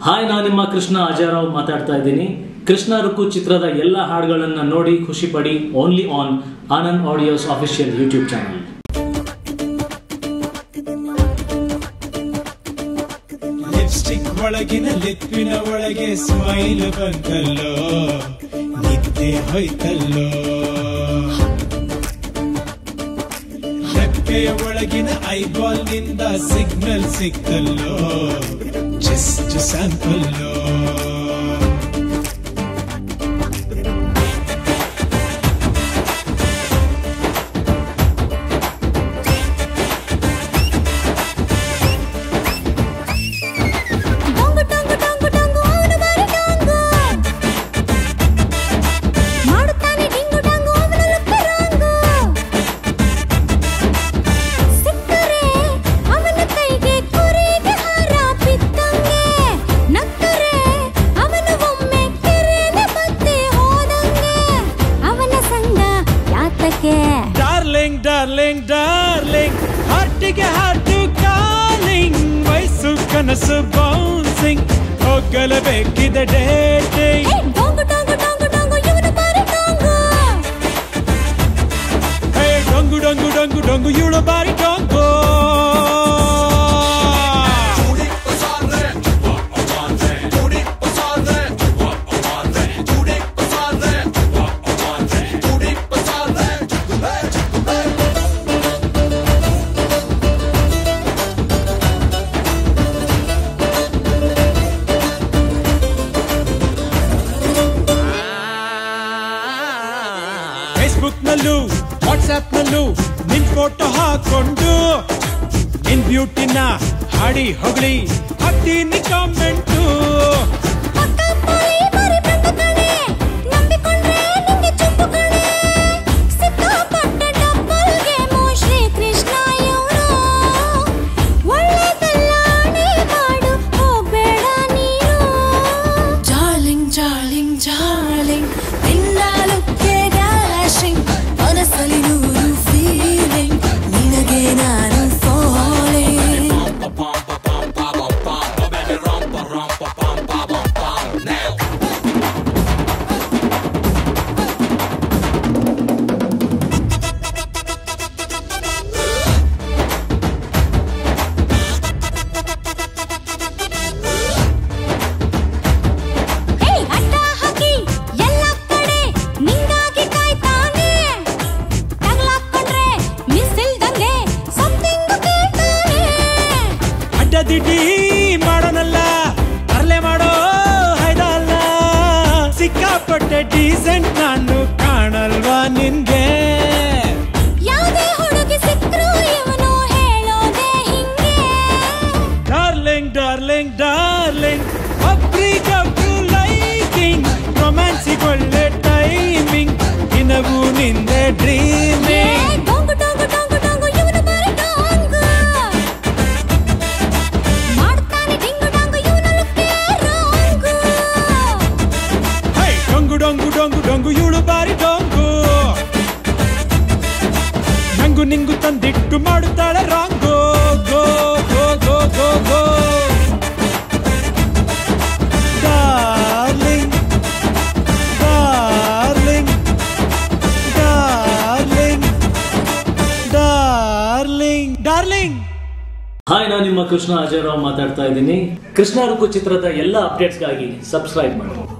hi ನಾನು ನಿಮ್ಮ ಕೃಷ್ಣ ಅಜಯರಾವ್ ಮಾತಾಡ್ತಾ ಇದ್ದೀನಿ ಕೃಷ್ಣ ರುಕು ಚಿತ್ರದ ಎಲ್ಲ ಹಾಡುಗಳನ್ನು ನೋಡಿ ಖುಷಿ ಪಡಿ only on Anand audios official YouTube channel lipstick ಒಳಗಿನ ಲಿಪ್ಪಿನ ಒಳಗೆ ಸ್ಮೈಲ್ ಬಂತಲ್ಲೋ ನಿದ್ದೆ ಹೋಯ್ತಲ್ಲೋ ರೆಪ್ಪೆಯ ಒಳಗಿನ ಐಬಾಲ್ ನಿಂದ ಸಿಗ್ನಲ್ ಸಿಕ್ತಲ್ಲೋ ಜಸ್ಟ್ ಸ್ಯಾಂಪಲ್ಲೋ ಡೊಂಗು ಡೊಂಗು ಡೊಂಗು ಡೊಂಗು ಅವನು ಬಾರಿ ಡೊಂಗು ಮಾಡುತ್ತಾನೆ ಡಿಂಗು ಡೊಂಗು ಅವನ ಲುಕ್ಕೆ ರಾಂಗು ಸಿಕ್ಕರೆ ಅವನ ಕೈಗೆ ಕುರಿಗೆ ಹಾರ ಬಿದ್ದಂಗೆ ನಕ್ಕರೆ ಅವನು ಒಮ್ಮೆ ಕೆರೆನೆ ಬತ್ತಿ ಹೋದಂಗೆ ಅವನ ಸಂಗ ಯಾತಕ್ಕೆ ಡಾರ್ಲಿಂಗ್ ಡಾರ್ಲಿಂಗ್ ಡಾರ್ಲಿಂಗ್ ಹಾರ್ಟಿಗೆ ಹಾರ್ಟು ಕಾಲಿಂಗ್ ವಯಸ್ಸು ಕನಸು ಬೌನ್ಸಿಂಗ್ ಹೋಗಲೇಬೇಕಿದೆ ಡೇಟಿಂಗ್ ಏ ಡೊಂಗು ಡೊಂಗು ಡೊಂಗು ಡೊಂಗು ಇವನು ಬಾರಿ ಡೊಂಗು ಹೇ ಡೊಂಗು ಡೊಂಗು ಡೊಂಗು ಡೊಂಗು ಇವಳು ಬಾರಿ ಡೊಂಗು ಫೇಸ್ಬುಕ್ ನಲ್ಲೂ ವಾಟ್ಸ್ಆಪ್ ನಲ್ಲೂ ನಿನ್ ಫೋಟೋ ಹಾಕೊಂಡು ನಿನ್ ಬ್ಯೂಟಿನ ಹಾಡಿ ಹೊಗಳಿ ಹಾಕ್ತೀನಿ ಕಾಮೆಂಟು ಪಕ್ಕ ಪೋಳಿ ಬಾರಿ ಫ್ರೆಂಡ್ ಕಣೆ ನಂಬಿಕೊಂಡ್ರೆ ನಿಂಗೆ ಚುಪ್ಪು ಕಣೆ ಸಿಕ್ಕಾಪಟ್ಟ ಡಬ್ಬಲ್ ಗೇಮು ಶ್ರೀ ಕೃಷ್ಣ ಇವ್ರು ಒಳ್ಳೆದಲ್ಲ ಆಣೆ ಮಾಡು ಹೋಗ್ಬೇಡ ನೀನು ಜಾರ್ಲಿಂಗ್ ಜಾರ್ಲಿಂಗ್ ಜಾರ್ಲಿಂಗ್ ನಿನ್ನಾಲುಕ್ಕೆ ಡ್ಯಾಶಿಂಗ್ ಮನಸ್ಸಲ್ಲಿ ನೂರು ಫೀಲಿಂಗ್ ನಿನಗೆ ನಾನು ಫಾಲಿಂಗ್ ಏಯ್ ಅಡ್ಡ ಹಾಕಿ ಎಲ್ಲ ಕಡೆ ನಿಂಗಾಗಿ ಕಾಯ್ತಾನೆ ತಗ್ಲಾಕೊಂಡ್ರೆ ಮಿಸ್ ಇಲ್ದಂಗೆ ಸಮಥಿಂಗ್ ಕೇಳ್ತಾನೆ ಅಡ್ಡದಿಡ್ಡಿ ಮಾಡೋನಲ್ಲ ಅರ್ಲೆ ಮಾಡೋ ಹೈದಲ್ಲ ಸಿಕ್ಕಾಪಟ್ಟೆ ಡೀಸೆಂಟ್ ನಾನು ಕಾಣಲ್ವಾ ನಿನ್ಗೆ ಯಾವುದೇ ಹುಡುಗಿ ಸಿಕ್ರು ಇವನು ಹೇಳೋದೇ ಹಿಂಗೆ ಡಾರ್ಲಿಂಗ್ ಡಾರ್ಲಿಂಗ್ ಡಾರ್ಲಿಂಗ್ ಒಬ್ರಿಗೊಬ್ರು ಲೈಕಿಂಗ್ ರೊಮ್ಯಾನ್ಸಿಗೆ ಒಳ್ಳೆ ಟೈಮಿಂಗ್ ದಿನವೂ ನಿಂದೆ ಏ ಡ್ರೀಮಿಂಗ್ ಡೊಂಗು ಡೊಂಗು ಡೊಂಗು ಡೊಂಗು ಇವನು ಬಾರಿ ಡೊಂಗು ಮಾಡ್ತಾನೆ ಡಿಂಗು ಡೊಂಗು ಇವನ ಲುಕ್ಕೆ ರಾಂಗು ಹೈ ಡೊಂಗು ಡೊಂಗು ಡೊಂಗು ಡೊಂಗು ಇವಳು ಬಾರಿ ಡೊಂಗು ನಂಗು ನಿಂಗು ತಂದಿಟ್ಟು ಮಾಡುತ್ತಾಳೆ ರಾಂಗೋ go go go go go darling darling darling darling darling hi ನಾನು ನಿಮ್ಮ ಕೃಷ್ಣ ಅಜಯರಾವ್ ಮಾತಾಡ್ತಾ ಇದ್ದೀನಿ ಕೃಷ್ಣ ರುಕು ಚಿತ್ರದ ಎಲ್ಲ ಅಪ್ಡೇಟ್ಸ್ಗಾಗಿ ಸಬ್ಸ್ಕ್ರೈಬ್ ಮಾಡಿ